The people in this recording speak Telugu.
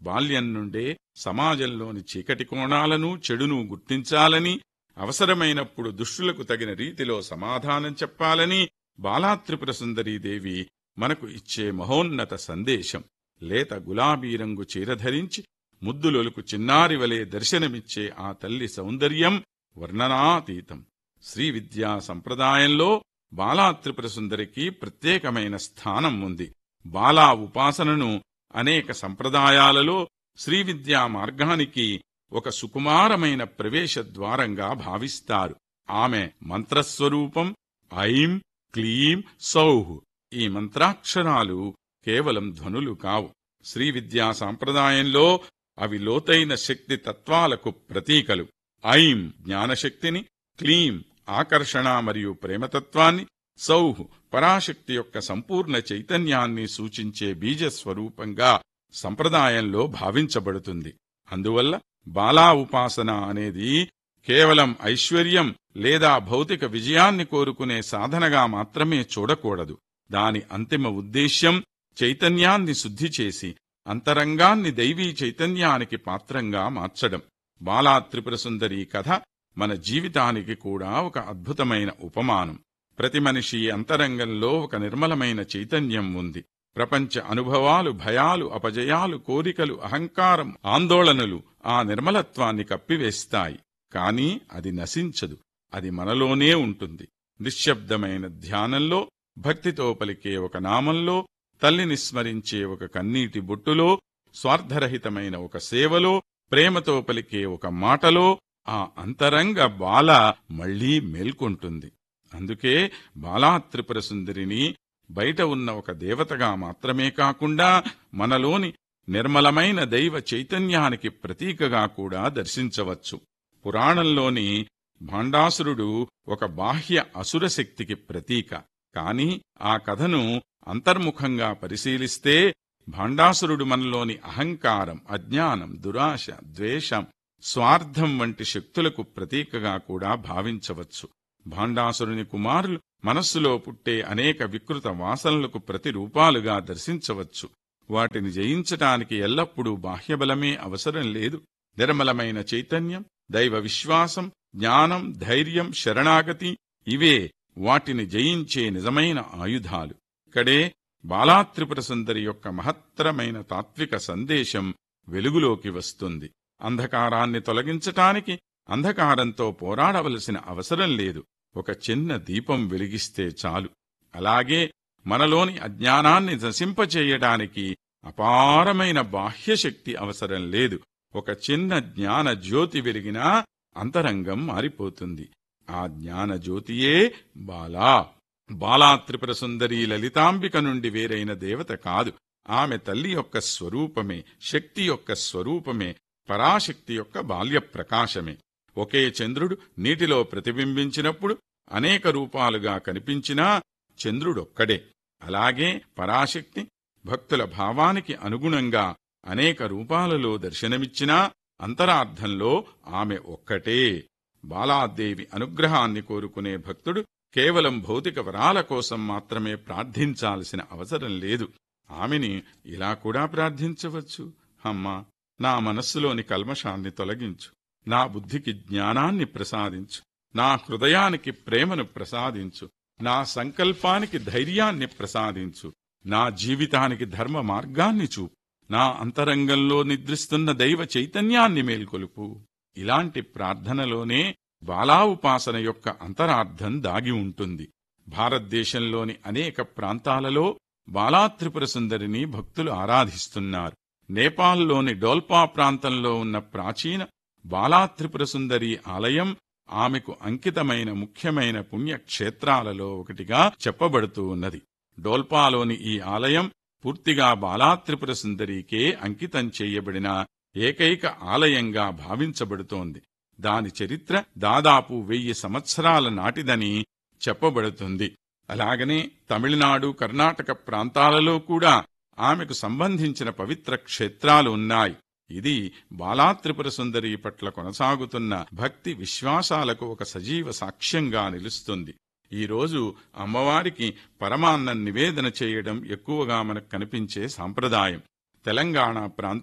బాల్యం నుండే సమాజంలోని చీకటి కోణాలను చెడును గుర్తించాలని అవసరమైనప్పుడు దుష్టులకు తగిన రీతిలో సమాధానం చెప్పాలని బాలాత్రిపుర సుందరీదేవి మనకు ఇచ్చే మహోన్నత సందేశం లేత గులాబీ రంగు చీరధరించి ముద్దులొలుకు చిన్నారి వలె దర్శనమిచ్చే ఆ తల్లి సౌందర్యం వర్ణనాతీతం శ్రీ విద్యా సంప్రదాయంలో బాలాత్రిపుర సుందరికి ప్రత్యేకమైన స్థానం ఉంది బాలా ఉపాసనను అనేక సంప్రదాయాలలో శ్రీ విద్యా మార్గానికి ఒక సుకుమారమైన ప్రవేశ ద్వారంగా భావిస్తారు ఆమె మంత్రస్వరూపం ఐం క్లీం సౌహ్ ఈ మంత్రాక్షరాలు కేవలం ధ్వనులు కావు శ్రీ విద్యా సాంప్రదాయంలో అవి లోతైన శక్తి తత్వాలకు ప్రతీకలు ఐం జ్ఞానశక్తిని క్లీం ఆకర్షణ మరియు ప్రేమతత్వాన్ని సౌహ్ పరాశక్తి యొక్క సంపూర్ణ చైతన్యాన్ని సూచించే బీజస్వరూపంగా సంప్రదాయంలో భావించబడుతుంది అందువల్ల బాలా ఉపాసన అనేది కేవలం ఐశ్వర్యం లేదా భౌతిక విజయాన్ని కోరుకునే సాధనగా మాత్రమే చూడకూడదు దాని అంతిమ ఉద్దేశ్యం చైతన్యాన్ని శుద్ధి చేసి అంతరంగాన్ని దైవీ చైతన్యానికి పాత్రంగా మార్చడం బాలా త్రిపుర సుందరి కథ మన జీవితానికి కూడా ఒక అద్భుతమైన ఉపమానం ప్రతి మనిషి అంతరంగంలో ఒక నిర్మలమైన చైతన్యం ఉంది ప్రపంచ అనుభవాలు భయాలు అపజయాలు కోరికలు అహంకారం ఆందోళనలు ఆ నిర్మలత్వాన్ని కప్పివేస్తాయి కాని అది నశించదు అది మనలోనే ఉంటుంది నిశ్శబ్దమైన ధ్యానంలో భక్తితో పలికే ఒక నామంలో తల్లిని స్మరించే ఒక కన్నీటి బొట్టులో స్వార్థరహితమైన ఒక సేవలో ప్రేమతో పలికే ఒక మాటలో ఆ అంతరంగ బాల మళ్లీ మేల్కొంటుంది అందుకే బాలా త్రిపుర సుందరిని బయట ఉన్న ఒక దేవతగా మాత్రమే కాకుండా మనలోని నిర్మలమైన దైవ చైతన్యానికి ప్రతీకగా కూడా దర్శించవచ్చు పురాణంలోని భాండాసురుడు ఒక బాహ్య అసుర శక్తికి ప్రతీక కాని ఆ కథను అంతర్ముఖంగా పరిశీలిస్తే భాండాసురుడు మనలోని అహంకారం అజ్ఞానం దురాశ ద్వేషం స్వార్థం వంటి శక్తులకు ప్రతీకగా కూడా భావించవచ్చు భాండాసురుని కుమారులు మనస్సులో పుట్టే అనేక వికృత వాసనలకు ప్రతిరూపాలుగా దర్శించవచ్చు వాటిని జయించటానికి ఎల్లప్పుడూ బాహ్యబలమే అవసరం లేదు నిర్మలమైన చైతన్యం దైవ విశ్వాసం జ్ఞానం ధైర్యం శరణాగతి ఇవే వాటిని జయించే నిజమైన ఆయుధాలు ఇక్కడే బాలాత్రిపుర సుందరి యొక్క మహత్తరమైన తాత్విక సందేశం వెలుగులోకి వస్తుంది అంధకారాన్ని తొలగించటానికి అంధకారంతో పోరాడవలసిన అవసరం లేదు ఒక చిన్న దీపం వెలిగిస్తే చాలు అలాగే మనలోని అజ్ఞానాన్ని నశింపచేయడానికి అపారమైన బాహ్యశక్తి అవసరం లేదు ఒక చిన్న జ్ఞాన జ్యోతి వెలిగినా అంతరంగం మారిపోతుంది ఆ జ్ఞాన జ్యోతియే బాలా బాలా త్రిపుర సుందరి లలితాంబిక నుండి వేరైన దేవత కాదు ఆమె తల్లి యొక్క స్వరూపమే శక్తి యొక్క స్వరూపమే పరాశక్తి యొక్క బాల్య ప్రకాశమే ఒకే చంద్రుడు నీటిలో ప్రతిబింబించినప్పుడు అనేక రూపాలుగా కనిపించినా చంద్రుడొక్కడే అలాగే పరాశక్తి భక్తుల భావానికి అనుగుణంగా అనేక రూపాలలో దర్శనమిచ్చినా అంతరార్థంలో ఆమె ఒక్కటే బాలాదేవి అనుగ్రహాన్ని కోరుకునే భక్తుడు కేవలం భౌతిక వరాల కోసం మాత్రమే ప్రార్థించాల్సిన అవసరం లేదు ఆమెని ఇలా కూడా ప్రార్థించవచ్చు అమ్మా నా మనస్సులోని కల్మషాన్ని తొలగించు నా బుద్ధికి జ్ఞానాన్ని ప్రసాదించు నా హృదయానికి ప్రేమను ప్రసాదించు నా సంకల్పానికి ధైర్యాన్ని ప్రసాదించు నా జీవితానికి ధర్మ మార్గాన్ని చూపు నా అంతరంగంలో నిద్రిస్తున్న దైవ చైతన్యాన్ని మేల్కొలుపు ఇలాంటి ప్రార్థనలోనే బాలా ఉపాసన యొక్క అంతరార్థం దాగి ఉంటుంది భారతదేశంలోని అనేక ప్రాంతాలలో బాలాత్రిపుర సుందరిని భక్తులు ఆరాధిస్తున్నారు నేపాల్లోని డోల్పా ప్రాంతంలో ఉన్న ప్రాచీన బాలాత్రిపుర సుందరి ఆలయం ఆమెకు అంకితమైన ముఖ్యమైన పుణ్యక్షేత్రాలలో ఒకటిగా చెప్పబడుతూ ఉన్నది డోల్పాలోని ఈ ఆలయం పూర్తిగా బాలాత్రిపుర సుందరికే అంకితం చేయబడిన ఏకైక ఆలయంగా భావించబడుతోంది దాని చరిత్ర దాదాపు వెయ్యి సంవత్సరాల నాటిదని చెప్పబడుతుంది అలాగనే తమిళనాడు కర్ణాటక ప్రాంతాలలో కూడా ఆమెకు సంబంధించిన పవిత్ర క్షేత్రాలు ఉన్నాయి ఇది బాలాత్రిపుర సుందరి పట్ల కొనసాగుతున్న భక్తి విశ్వాసాలకు ఒక సజీవ సాక్ష్యంగా నిలుస్తుంది ఈ రోజు అమ్మవారికి పరమాన్నం నివేదన చేయడం ఎక్కువగా మనకు కనిపించే సాంప్రదాయం తెలంగాణ ప్రాంత